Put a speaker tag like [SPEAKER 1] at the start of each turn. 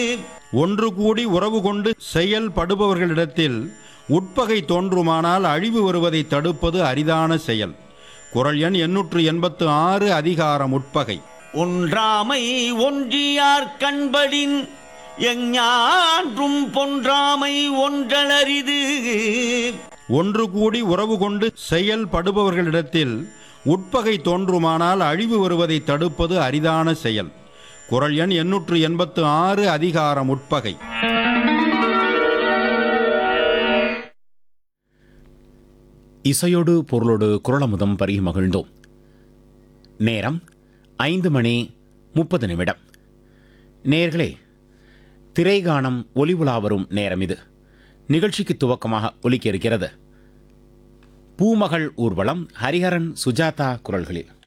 [SPEAKER 1] ஒன்று கூடி உறவு கொண்டு செயல்படுபவர்களிடத்தில் உட்பகை தோன்றுமானால் அழிவு வருவதை தடுப்பது அரிதான செயல் குரல் எண் எண்ணூற்று எண்பத்து ஆறு அதிகாரம் உட்பகை
[SPEAKER 2] ஒன்றாமை ஒன்றியார் கண்படின் எஞ்ஞான்றும் பொன்றாமை ஒன்றலரிது
[SPEAKER 1] ஒன்று கூடி உறவு கொண்டு செயல்படுபவர்களிடத்தில் உட்பகை தோன்றுமானால் அழிவு வருவதை தடுப்பது அரிதான செயல் குரல் எண் எண்ணூற்று எண்பத்து ஆறு அதிகாரம் உட்பகை
[SPEAKER 3] இசையோடு பொருளோடு குரலமுதம் பருகி மகிழ்ந்தோம் நேரம் ஐந்து மணி முப்பது நிமிடம் நேர்களே திரைகானம் ஒலி உலா வரும் நேரம் இது நிகழ்ச்சிக்கு துவக்கமாக ஒலிக்க இருக்கிறது பூமகள் ஊர்வலம் ஹரிஹரன் சுஜாதா குரல்களில்